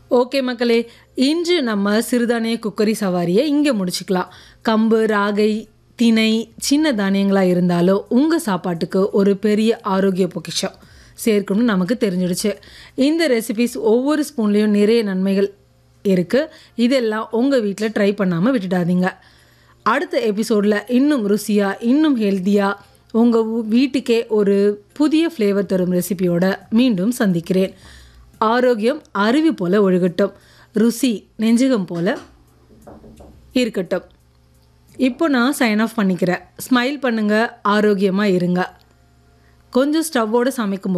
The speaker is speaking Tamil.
ஓகே மக்களே இன்று நம்ம சிறுதானிய குக்கரி சவாரியை இங்கே முடிச்சுக்கலாம் கம்பு ராகை திணை சின்ன தானியங்களாக இருந்தாலோ உங்கள் சாப்பாட்டுக்கு ஒரு பெரிய ஆரோக்கிய பொக்கிஷம் சேர்க்கணும்னு நமக்கு தெரிஞ்சிடுச்சு இந்த ரெசிபிஸ் ஒவ்வொரு ஸ்பூன்லேயும் நிறைய நன்மைகள் இருக்குது இதெல்லாம் உங்கள் வீட்டில் ட்ரை பண்ணாமல் விட்டுடாதீங்க அடுத்த எபிசோடில் இன்னும் ருசியாக இன்னும் ஹெல்த்தியாக உங்கள் வீட்டுக்கே ஒரு புதிய ஃப்ளேவர் தரும் ரெசிபியோட மீண்டும் சந்திக்கிறேன் ஆரோக்கியம் அருவி போல ஒழுகட்டும் ருசி நெஞ்சகம் போல இருக்கட்டும் இப்போ நான் சைன் ஆஃப் பண்ணிக்கிறேன் ஸ்மைல் பண்ணுங்கள் ஆரோக்கியமாக இருங்க கொஞ்சம் ஸ்டவ்வோடு சமைக்கும்